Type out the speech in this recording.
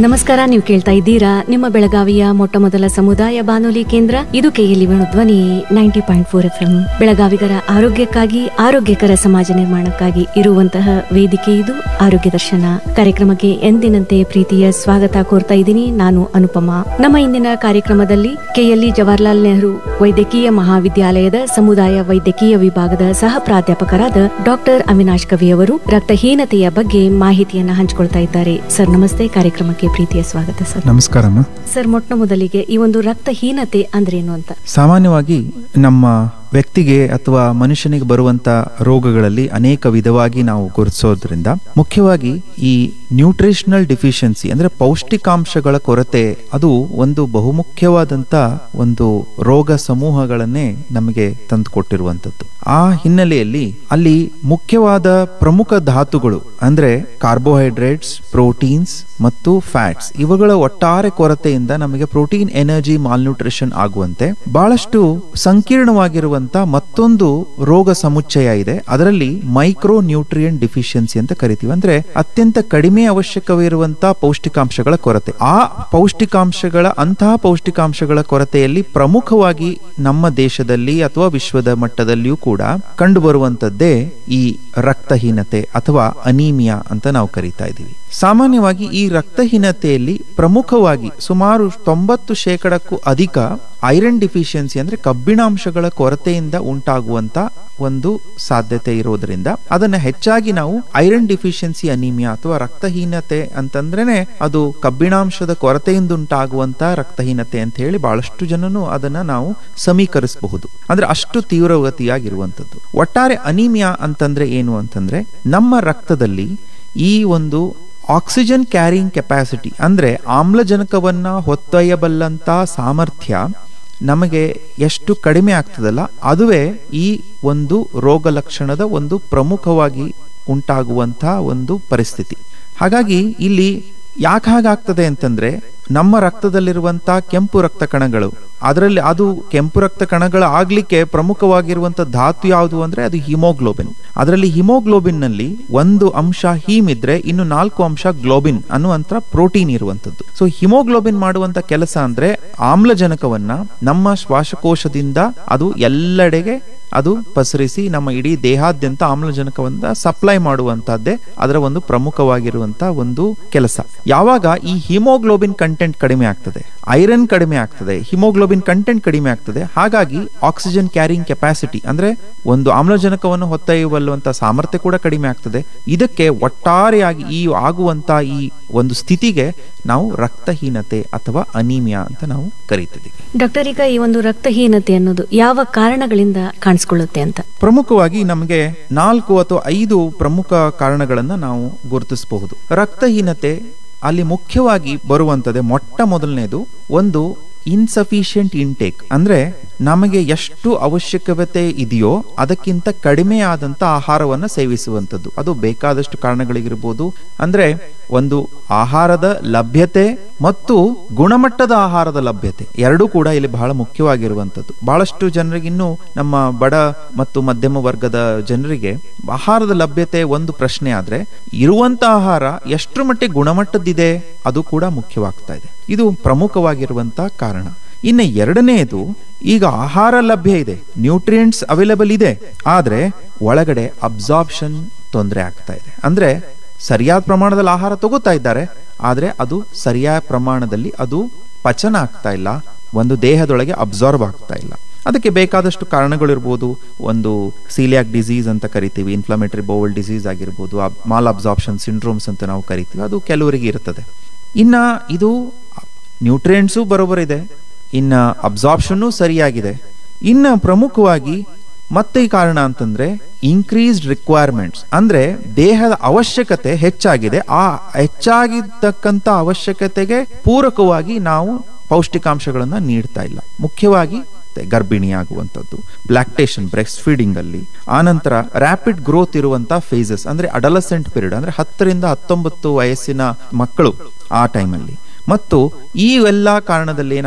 ನಮಸ್ಕಾರ ನೀವು ಕೇಳ್ತಾ ಇದ್ದೀರಾ ನಿಮ್ಮ ಬೆಳಗಾವಿಯ ಮೊಟ್ಟ ಮೊದಲ ಸಮುದಾಯ ಬಾನುಲಿ ಕೇಂದ್ರ ಇದು KLE Dhwani ninety point four F M ಬೆಳಗಾವಿಗರ ಆರೋಗ್ಯಕ್ಕಾಗಿ ಆರೋಗ್ಯಕರ ಸಮಾಜ ನಿರ್ಮಾಣಕ್ಕಾಗಿ ಇರುವಂತಹ ವೇದಿಕೆ ಇದು ಆರೋಗ್ಯ ದರ್ಶನ ಕಾರ್ಯಕ್ರಮಕ್ಕೆ ಎಂದಿನಂತೆ ಪ್ರೀತಿಯ ಸ್ವಾಗತ ಕೋರ್ತಾ ಇದ್ದೀನಿ ನಾನು ಅನುಪಮ ನಮ್ಮ ಇಂದಿನ ಕಾರ್ಯಕ್ರಮದಲ್ಲಿ ಕೆಎಲ್ಇ ಜವಾಹರ್ಲಾಲ್ ನೆಹರು ವೈದ್ಯಕೀಯ ಮಹಾವಿದ್ಯಾಲಯದ ಸಮುದಾಯ ವೈದ್ಯಕೀಯ ವಿಭಾಗದ ಸಹ ಪ್ರಾಧ್ಯಾಪಕರಾದ ಡಾಕ್ಟರ್ ಅವಿನಾಶ್ ಕವಿ ಅವರು ರಕ್ತಹೀನತೆಯ ಬಗ್ಗೆ ಮಾಹಿತಿಯನ್ನ ಹಂಚಿಕೊಳ್ತಾ ಇದ್ದಾರೆ ಸರ್ ನಮಸ್ತೆ ಕಾರ್ಯಕ್ರಮಕ್ಕೆ ಪ್ರೀತಿಯ ಸ್ವಾಗತ ಸರ್ ನಮಸ್ಕಾರಮ್ಮ ಸರ್ ಮೊಟ್ಟ ಮೊದಲಿಗೆ ಈ ಒಂದು ರಕ್ತಹೀನತೆ ಅಂದ್ರೇನು ಅಂತ ಸಾಮಾನ್ಯವಾಗಿ ನಮ್ಮ ವ್ಯಕ್ತಿಗೆ ಅಥವಾ ಮನುಷ್ಯನಿಗೆ ಬರುವಂತ ರೋಗಗಳಲ್ಲಿ ಅನೇಕ ವಿಧವಾಗಿ ನಾವು ಗುರುತಿಸೋದ್ರಿಂದ ಮುಖ್ಯವಾಗಿ ಈ ನ್ಯೂಟ್ರಿಷನಲ್ ಡಿಫಿಷಿಯನ್ಸಿ ಅಂದ್ರೆ ಪೌಷ್ಟಿಕಾಂಶಗಳ ಕೊರತೆ ಅದು ಒಂದು ಬಹುಮುಖ್ಯವಾದಂತ ಒಂದು ರೋಗ ಸಮೂಹಗಳನ್ನೇ ನಮಗೆ ತಂದುಕೊಟ್ಟಿರುವಂತದ್ದು ಆ ಹಿನ್ನೆಲೆಯಲ್ಲಿ ಅಲ್ಲಿ ಮುಖ್ಯವಾದ ಪ್ರಮುಖ ಧಾತುಗಳು ಅಂದ್ರೆ ಕಾರ್ಬೋಹೈಡ್ರೇಟ್ಸ್ ಪ್ರೋಟೀನ್ಸ್ ಮತ್ತು ಫ್ಯಾಟ್ಸ್ ಇವುಗಳ ಒಟ್ಟಾರೆ ಕೊರತೆಯಿಂದ ನಮಗೆ ಪ್ರೋಟೀನ್ ಎನರ್ಜಿ ಮಾಲ್ನ್ಯೂಟ್ರಿಷನ್ ಆಗುವಂತೆ ಬಹಳಷ್ಟು ಸಂಕೀರ್ಣವಾಗಿರುವಂತ ಮತ್ತೊಂದು ರೋಗ ಸಮುಚ್ಚಯ ಇದೆ ಅದರಲ್ಲಿ ಮೈಕ್ರೋ ನ್ಯೂಟ್ರಿಯನ್ ಡಿಫಿಷಿಯನ್ಸಿ ಅಂತ ಕರಿತೀವಿ ಅಂದ್ರೆ ಅತ್ಯಂತ ಕಡಿಮೆ ಅವಶ್ಯಕವಿರುವಂತಹ ಪೌಷ್ಟಿಕಾಂಶಗಳ ಕೊರತೆ ಆ ಪೌಷ್ಟಿಕಾಂಶಗಳ ಅಂತಹ ಪೌಷ್ಟಿಕಾಂಶಗಳ ಕೊರತೆಯಲ್ಲಿ ಪ್ರಮುಖವಾಗಿ ನಮ್ಮ ದೇಶದಲ್ಲಿ ಅಥವಾ ವಿಶ್ವದ ಮಟ್ಟದಲ್ಲಿಯೂ ಕೂಡ ಕಂಡುಬರುವಂತದ್ದೇ ಈ ರಕ್ತಹೀನತೆ ಅಥವಾ ಅನೀಮಿಯಾ ಅಂತ ನಾವು ಕರಿತಾ ಇದ್ದೀವಿ ಸಾಮಾನ್ಯವಾಗಿ ಈ ರಕ್ತಹೀನತೆಯಲ್ಲಿ ಪ್ರಮುಖವಾಗಿ ಸುಮಾರು ತೊಂಬತ್ತು ಶೇಕಡಕ್ಕೂ ಅಧಿಕ ಐರನ್ ಡಿಫಿಷಿಯನ್ಸಿ ಅಂದ್ರೆ ಕಬ್ಬಿಣಾಂಶಗಳ ಕೊರತೆಯಿಂದ ಉಂಟಾಗುವಂತ ಒಂದು ಸಾಧ್ಯತೆ ಇರೋದ್ರಿಂದ ಅದನ್ನ ಹೆಚ್ಚಾಗಿ ನಾವು ಐರನ್ ಡಿಫಿಷಿಯನ್ಸಿ ಅನಿಮಿಯಾ ಅಥವಾ ರಕ್ತಹೀನತೆ ಅಂತಂದ್ರೇನೆ ಅದು ಕಬ್ಬಿಣಾಂಶದ ಕೊರತೆಯಿಂದ ಉಂಟಾಗುವಂತ ರಕ್ತಹೀನತೆ ಅಂತ ಹೇಳಿ ಬಹಳಷ್ಟು ಜನನು ಅದನ್ನ ನಾವು ಸಮೀಕರಿಸಬಹುದು ಅಂದ್ರೆ ಅಷ್ಟು ತೀವ್ರಗತಿಯಾಗಿರುವಂತದ್ದು ಒಟ್ಟಾರೆ ಅನಿಮಿಯಾ ಅಂತಂದ್ರೆ ಏನು ಅಂತಂದ್ರೆ ನಮ್ಮ ರಕ್ತದಲ್ಲಿ ಈ ಒಂದು ಆಕ್ಸಿಜನ್ ಕ್ಯಾರಿಂಗ್ ಕೆಪಾಸಿಟಿ ಅಂದ್ರೆ ಆಮ್ಲಜನಕವನ್ನ ಹೊತ್ತೊಯ್ಯಬಲ್ಲಂತ ಸಾಮರ್ಥ್ಯ ನಮಗೆ ಎಷ್ಟು ಕಡಿಮೆ ಆಗ್ತದಲ್ಲ ಅದುವೇ ಈ ಒಂದು ರೋಗ ಲಕ್ಷಣದ ಒಂದು ಪ್ರಮುಖವಾಗಿ ಉಂಟಾಗುವಂತಹ ಒಂದು ಪರಿಸ್ಥಿತಿ ಹಾಗಾಗಿ ಇಲ್ಲಿ ಯಾಕೆ ಹಾಗಾಗ್ತದೆ ಅಂತಂದ್ರೆ ನಮ್ಮ ರಕ್ತದಲ್ಲಿರುವಂತ ಕೆಂಪು ರಕ್ತ ಕಣಗಳು ಅದರಲ್ಲಿ ಅದು ಕೆಂಪು ರಕ್ತ ಕಣಗಳು ಆಗ್ಲಿಕ್ಕೆ ಪ್ರಮುಖವಾಗಿರುವಂತ ಧಾತು ಯಾವುದು ಅಂದ್ರೆ ಅದು ಹಿಮೋಗ್ಲೋಬಿನ್ ಅದರಲ್ಲಿ ಹಿಮೋಗ್ಲೋಬಿನ್ ನಲ್ಲಿ ಒಂದು ಅಂಶ ಹೀಮ್ ಇದ್ರೆ ಇನ್ನು ನಾಲ್ಕು ಅಂಶ ಗ್ಲೋಬಿನ್ ಅನ್ನುವಂತ ಪ್ರೋಟೀನ್ ಇರುವಂತದ್ದು ಸೊ ಹಿಮೋಗ್ಲೋಬಿನ್ ಮಾಡುವಂತ ಕೆಲಸ ಅಂದ್ರೆ ಆಮ್ಲಜನಕವನ್ನ ನಮ್ಮ ಶ್ವಾಸಕೋಶದಿಂದ ಅದು ಎಲ್ಲೆಡೆಗೆ ಅದು ಪಸರಿಸಿ ನಮ್ಮ ಇಡೀ ದೇಹಾದ್ಯಂತ ಆಮ್ಲಜನಕವನ್ನ ಸಪ್ಲೈ ಮಾಡುವಂತಹದ್ದೇ ಅದರ ಒಂದು ಪ್ರಮುಖವಾಗಿರುವಂತಹ ಒಂದು ಕೆಲಸ ಯಾವಾಗ ಈ ಹಿಮೋಗ್ಲೋಬಿನ್ ಕಂಟೆಂಟ್ ಕಡಿಮೆ ಆಗ್ತದೆ ಐರನ್ ಕಡಿಮೆ ಆಗ್ತದೆ ಹಿಮೋಗ್ಲೋಬಿನ್ ಕಂಟೆಂಟ್ ಕಡಿಮೆ ಆಗ್ತದೆ ಹಾಗಾಗಿ ಆಕ್ಸಿಜನ್ ಕ್ಯಾರಿಂಗ್ ಕೆಪಾಸಿಟಿ ಅಂದ್ರೆ ಒಂದು ಆಮ್ಲಜನಕವನ್ನು ಹೊತ್ತೊಯ್ಯುವಲ್ಲುವಂತ ಸಾಮರ್ಥ್ಯ ಕೂಡ ಕಡಿಮೆ ಆಗ್ತದೆ ಇದಕ್ಕೆ ಒಟ್ಟಾರೆಯಾಗಿ ಈ ಆಗುವಂತ ಈ ಒಂದು ಸ್ಥಿತಿಗೆ ನಾವು ರಕ್ತಹೀನತೆ ಅಥವಾ ಅನೀಮಿಯಾ ಅಂತ ನಾವು ಕರೀತಿದ್ದೀವಿ ಡಾಕ್ಟರ್ ಈಗ ಈ ಒಂದು ರಕ್ತಹೀನತೆ ಅನ್ನೋದು ಯಾವ ಕಾರಣಗಳಿಂದ ಕಾಣಿಸ್ಕೊಳ್ಳುತ್ತೆ ಅಂತ ಪ್ರಮುಖವಾಗಿ ನಮಗೆ ನಾಲ್ಕು ಅಥವಾ ಐದು ಪ್ರಮುಖ ಕಾರಣಗಳನ್ನ ನಾವು ಗುರುತಿಸಬಹುದು ರಕ್ತಹೀನತೆ ಅಲ್ಲಿ ಮುಖ್ಯವಾಗಿ ಬರುವಂತದೆ ಮೊಟ್ಟ ಮೊದಲನೇದು ಒಂದು ಇನ್ಸಫಿಷಿಯಂಟ್ ಇಂಟೇಕ್ ಅಂದ್ರೆ ನಮಗೆ ಎಷ್ಟು ಅವಶ್ಯಕತೆ ಇದೆಯೋ ಅದಕ್ಕಿಂತ ಕಡಿಮೆ ಆದಂತ ಆಹಾರವನ್ನ ಸೇವಿಸುವಂಥದ್ದು ಅದು ಬೇಕಾದಷ್ಟು ಕಾರಣಗಳಿಗಿರ್ಬೋದು ಅಂದ್ರೆ ಒಂದು ಆಹಾರದ ಲಭ್ಯತೆ ಮತ್ತು ಗುಣಮಟ್ಟದ ಆಹಾರದ ಲಭ್ಯತೆ ಎರಡೂ ಕೂಡ ಇಲ್ಲಿ ಬಹಳ ಮುಖ್ಯವಾಗಿರುವಂಥದ್ದು ಬಹಳಷ್ಟು ಜನರಿಗೆ ಇನ್ನು ನಮ್ಮ ಬಡ ಮತ್ತು ಮಧ್ಯಮ ವರ್ಗದ ಜನರಿಗೆ ಆಹಾರದ ಲಭ್ಯತೆ ಒಂದು ಪ್ರಶ್ನೆ ಆದ್ರೆ ಇರುವಂತ ಆಹಾರ ಎಷ್ಟು ಮಟ್ಟಿಗೆ ಗುಣಮಟ್ಟದ್ದಿದೆ ಅದು ಕೂಡ ಮುಖ್ಯವಾಗ್ತಾ ಇದೆ ಇದು ಪ್ರಮುಖವಾಗಿರುವಂತ ಕಾರಣ ಇನ್ನು ಎರಡನೆಯದು ಈಗ ಆಹಾರ ಲಭ್ಯ ಇದೆ ನ್ಯೂಟ್ರಿಯೆಂಟ್ಸ್ ಅವೈಲೇಬಲ್ ಇದೆ ಆದ್ರೆ ಒಳಗಡೆ ಅಬ್ಸಾರ್ಪ್ಷನ್ ತೊಂದರೆ ಆಗ್ತಾ ಇದೆ ಅಂದ್ರೆ ಸರಿಯಾದ ಪ್ರಮಾಣದಲ್ಲಿ ಆಹಾರ ತಗೋತಾ ಇದ್ದಾರೆ ಆದ್ರೆ ಅದು ಸರಿಯಾದ ಪ್ರಮಾಣದಲ್ಲಿ ಅದು ಪಚನ ಆಗ್ತಾ ಇಲ್ಲ ಒಂದು ದೇಹದೊಳಗೆ ಅಬ್ಸಾರ್ಬ್ ಆಗ್ತಾ ಇಲ್ಲ ಅದಕ್ಕೆ ಬೇಕಾದಷ್ಟು ಕಾರಣಗಳಿರ್ಬೋದು ಒಂದು ಸೀಲಿಯಾಕ್ ಡಿಸೀಸ್ ಅಂತ ಕರಿತೀವಿ ಇನ್ಫ್ಲಮೇಟರಿ ಬೋವಲ್ ಡಿಸೀಸ್ ಆಗಿರ್ಬೋದು ಮಾಲ್ ಅಬ್ಸಾರ್ಪ್ಷನ್ ಸಿಂಡ್ರೋಮ್ಸ್ ಅಂತ ನಾವು ಕರಿತೀವಿ ಅದು ಕೆಲವರಿಗೆ ಇರ್ತದೆ ಇನ್ನ ಇದು ನ್ಯೂಟ್ರಿಯೆಂಟ್ಸು ಬರೋಬರಿದೆ ಇನ್ನ ಅಬ್ಸಾರ್ಪ್ಷನ್ನು ಸರಿಯಾಗಿದೆ ಇನ್ನ ಪ್ರಮುಖವಾಗಿ ಮತ್ತೆ ಈ ಕಾರಣ ಅಂತಂದ್ರೆ ಇನ್ಕ್ರೀಸ್ಡ್ ರಿಕ್ವೈರ್ಮೆಂಟ್ಸ್ ಅಂದ್ರೆ ದೇಹದ ಅವಶ್ಯಕತೆ ಹೆಚ್ಚಾಗಿದೆ ಆ ಹೆಚ್ಚಾಗಿದ್ದಕ್ಕಂತ ಅವಶ್ಯಕತೆಗೆ ಪೂರಕವಾಗಿ ನಾವು ಪೌಷ್ಟಿಕಾಂಶಗಳನ್ನ ನೀಡ್ತಾ ಇಲ್ಲ ಮುಖ್ಯವಾಗಿ ಗರ್ಭಿಣಿಯಾಗುವಂಥದ್ದು ಲ್ಯಾಕ್ಟೇಷನ್ ಬ್ರೆಸ್ಟ್ ಫೀಡಿಂಗ್ ಅಲ್ಲಿ ಆನಂತರ ರ್ಯಾಪಿಡ್ ಗ್ರೋತ್ ಇರುವಂತಹ ಫೇಸಸ್ ಅಂದ್ರೆ ಅಡಲಸೆಂಟ್ ಪೀರಿಯಡ್ ಅಂದ್ರೆ ಹತ್ತರಿಂದ ಹತ್ತೊಂಬತ್ತು ವಯಸ್ಸಿನ ಮಕ್ಕಳು ಆ ಟೈಮಲ್ಲಿ ಮತ್ತು ಈ ಎಲ್ಲ ಕಾರಣದಲ್ಲಿ